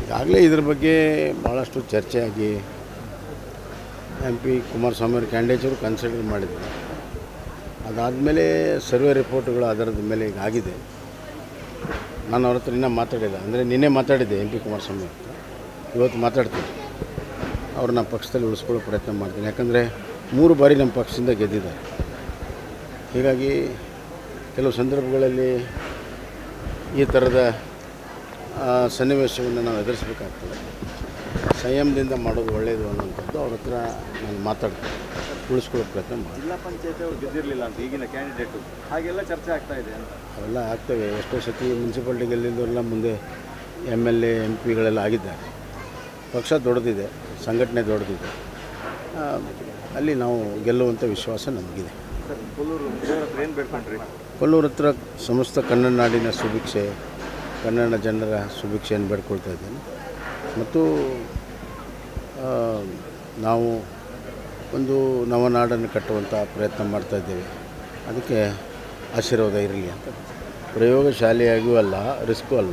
ಈಗಾಗಲೇ ಇದ್ರ ಬಗ್ಗೆ ಭಾಳಷ್ಟು ಚರ್ಚೆ ಆಗಿ ಎಂ ಪಿ ಕುಮಾರಸ್ವಾಮಿ ಅವ್ರ ಕ್ಯಾಂಡಿಡೇಚರು ಕನ್ಸಿಡರ್ ಮಾಡಿದ್ರು ಅದಾದಮೇಲೆ ಸರ್ವೆ ರಿಪೋರ್ಟ್ಗಳು ಆಧಾರದ ಮೇಲೆ ಈಗ ಆಗಿದೆ ನಾನು ಅವ್ರ ಹತ್ರ ಇನ್ನೂ ಮಾತಾಡಿಲ್ಲ ಅಂದರೆ ನಿನ್ನೆ ಮಾತಾಡಿದ್ದೆ ಎಂ ಪಿ ಕುಮಾರಸ್ವಾಮಿ ಹತ್ರ ಇವತ್ತು ಮಾತಾಡ್ತೀನಿ ಅವ್ರನ್ನ ಪಕ್ಷದಲ್ಲಿ ಉಳಿಸ್ಕೊಳ್ಳೋ ಪ್ರಯತ್ನ ಮಾಡ್ತೀನಿ ಯಾಕಂದರೆ ಮೂರು ಬಾರಿ ನಮ್ಮ ಪಕ್ಷದಿಂದ ಗೆದ್ದಿದ್ದಾರೆ ಹೀಗಾಗಿ ಕೆಲವು ಸಂದರ್ಭಗಳಲ್ಲಿ ಈ ಥರದ ಆ, ಸನ್ನಿವೇಶವನ್ನು ನಾವು ಎದುರಿಸಬೇಕಾಗ್ತದೆ ಸಂಯಮದಿಂದ ಮಾಡೋದು ಒಳ್ಳೆಯದು ಅನ್ನೋಂಥದ್ದು ಅವ್ರ ಹತ್ರ ನಾನು ಮಾತಾಡ್ತೀನಿ ಉಳಿಸ್ಕೊಳ್ಳೋ ಪ್ರಯತ್ನ ಮಾಡಿ ಜಿಲ್ಲಾ ಪಂಚಾಯತ್ ಅವ್ರು ಗೆದ್ದಿರಲಿಲ್ಲ ಅಂತ ಈಗಿನ ಕ್ಯಾಂಡಿಡೇಟು ಹಾಗೆಲ್ಲ ಚರ್ಚೆ ಆಗ್ತಾ ಇದೆ ಅಂತ ಅವೆಲ್ಲ ಆಗ್ತವೆ ಎಷ್ಟೋ ಸತಿ ಮುನ್ಸಿಪಾಲ್ಟಿ ಗೆಲ್ಲಿದ್ದವರೆಲ್ಲ ಮುಂದೆ ಎಮ್ ಎಲ್ ಎ ಎಮ್ ಪಿಗಳೆಲ್ಲ ಆಗಿದ್ದಾರೆ ಪಕ್ಷ ದೊಡ್ಡದಿದೆ ಸಂಘಟನೆ ದೊಡ್ಡದಿದೆ ಆ, ಅಲ್ಲಿ ನಾವು ಗೆಲ್ಲುವಂಥ ವಿಶ್ವಾಸ ನಮಗಿದೆ ಸರ್ ಕೊಲ್ಲೂರು ದೇವರ ಹತ್ರ ಏನು ಬೇಡ್ಕೊಂಡ್ರಿ ಕೊಲ್ಲೂರು ಹತ್ರ ಸಮಸ್ತ ಕನ್ನಡ ನಾಡಿನ ಸುಭಿಕ್ಷೆ ಕನ್ನಡ ಜನರ ಸುಭಿಕ್ಷೆಯನ್ನು ಬೇಡ್ಕೊಳ್ತಾ ಇದ್ದೇನೆ ಮತ್ತು ಆ, ನಾವು ಒಂದು ನವನಾಡನ್ನು ಕಟ್ಟುವಂಥ ಪ್ರಯತ್ನ ಮಾಡ್ತಾ ಇದ್ದೇವೆ ಅದಕ್ಕೆ ಆಶೀರ್ವಾದ ಇರಲಿ ಅಂತ ಪ್ರಯೋಗಶಾಲೆಯಾಗೂ ಅಲ್ಲ ರಿಸ್ಕು ಅಲ್ಲ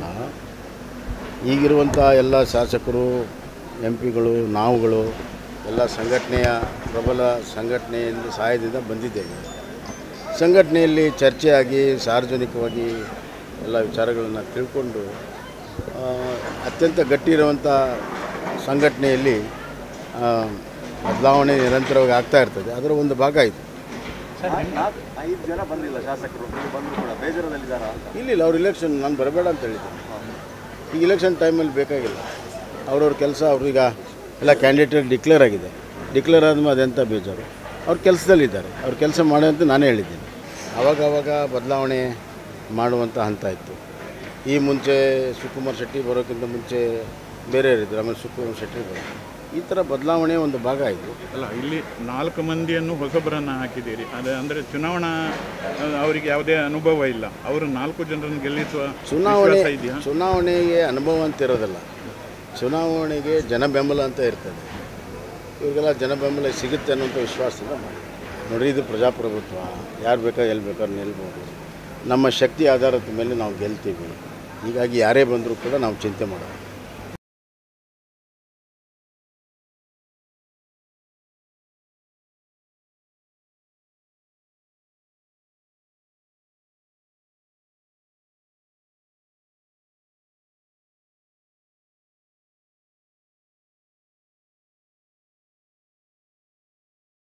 ಈಗಿರುವಂಥ ಎಲ್ಲ ಶಾಸಕರು ಎಂ ಪಿಗಳು ನಾವುಗಳು ಎಲ್ಲ ಸಂಘಟನೆಯ ಪ್ರಬಲ ಸಂಘಟನೆಯಿಂದ ಸಹಾಯದಿಂದ ಬಂದಿದ್ದೇವೆ ಸಂಘಟನೆಯಲ್ಲಿ ಚರ್ಚೆಯಾಗಿ ಸಾರ್ವಜನಿಕವಾಗಿ ಎಲ್ಲ ವಿಚಾರಗಳನ್ನು ತಿಳ್ಕೊಂಡು ಆ, ಅತ್ಯಂತ ಗಟ್ಟಿ ಇರುವಂಥ ಸಂಘಟನೆಯಲ್ಲಿ ಆ, ಬದಲಾವಣೆ ನಿರಂತರವಾಗಿ ಆಗ್ತಾ ಇರ್ತದೆ ಅದರ ಒಂದು ಭಾಗ ಇದು ನಾಲ್ಕು ಐದು ಜನ ಬಂದಿಲ್ಲ ಶಾಸಕರು ನೀವು ಬಂದರು ಕೂಡ ಬೇಜಾರದಲ್ಲಿದ್ದಾರಾ ಅಂತ ಇಲ್ಲಿಲ್ಲ ಅವ್ರು ಇಲೆಕ್ಷನ್ ನಾನು ಬರಬೇಡ ಅಂತ ಹೇಳಿದ್ದೆ ಈಗ ಇಲೆಕ್ಷನ್ ಟೈಮಲ್ಲಿ ಬೇಕಾಗಿಲ್ಲ ಅವ್ರವ್ರ ಕೆಲಸ ಅವ್ರೀಗ ಎಲ್ಲ ಕ್ಯಾಂಡಿಡೇಟ್ ಡಿಕ್ಲೇರ್ ಆಗಿದೆ ಡಿಕ್ಲೇರ್ ಆದ್ಮೇಲೆ ಅದೆಂಥ ಬೇಜಾರು ಅವ್ರ ಕೆಲಸದಲ್ಲಿದ್ದಾರೆ ಅವ್ರ ಕೆಲಸ ಮಾಡಿ ಅಂತ ನಾನೇ ಹೇಳಿದ್ದೀನಿ ಆವಾಗ ಆವಾಗ ಬದಲಾವಣೆ ಮಾಡುವಂಥ ಹಂತ ಇತ್ತು ಈ ಮುಂಚೆ ಸುಕುಮಾರ್ ಶೆಟ್ಟಿ ಬರೋಕ್ಕಿಂತ ಮುಂಚೆ ಬೇರೆ ಇದ್ದರು ಆಮೇಲೆ ಸುಕುಮಾರ್ ಶೆಟ್ಟಿ ಬರೋದು ಈ ಥರ ಬದಲಾವಣೆ ಒಂದು ಭಾಗ ಇದು ಅಲ್ಲ ಇಲ್ಲಿ ನಾಲ್ಕು ಮಂದಿಯನ್ನು ಹೊಸಬರನ್ನು ಹಾಕಿದ್ದೀರಿ ಅದೇ ಅಂದರೆ ಚುನಾವಣಾ ಆ, ಅವರಿಗೆ ಯಾವುದೇ ಅನುಭವ ಇಲ್ಲ ಅವರು ನಾಲ್ಕು ಜನರನ್ನು ಗೆಲ್ಲಿಸುವ ಚುನಾವಣೆ ವಿಶ್ವಾಸ ಇದೆಯಾ ಚುನಾವಣೆಗೆ ಅನುಭವ ಅಂತ ಇರೋದಿಲ್ಲ ಚುನಾವಣೆಗೆ ಜನ ಬೆಂಬಲ ಅಂತ ಇರ್ತದೆ ಇವ್ರಿಗೆಲ್ಲ ಜನ ಬೆಂಬಲ ಸಿಗುತ್ತೆ ಅನ್ನೋಂಥ ವಿಶ್ವಾಸದಿಂದ ಮಾಡಿ ನೋಡಿ ಇದು ಪ್ರಜಾಪ್ರಭುತ್ವ ಯಾರು ಬೇಕಾ ಎಲ್ಲಿ ಬೇಕಾದ್ರೂ ನಿಲ್ಬೋದು ನಮ್ಮ ಶಕ್ತಿ ಆಧಾರದ ಮೇಲೆ ನಾವು ಗೆಲ್ತೀವಿ ಹೀಗಾಗಿ ಯಾರೇ ಬಂದರೂ ಕೂಡ ನಾವು ಚಿಂತೆ ಮಾಡೋದು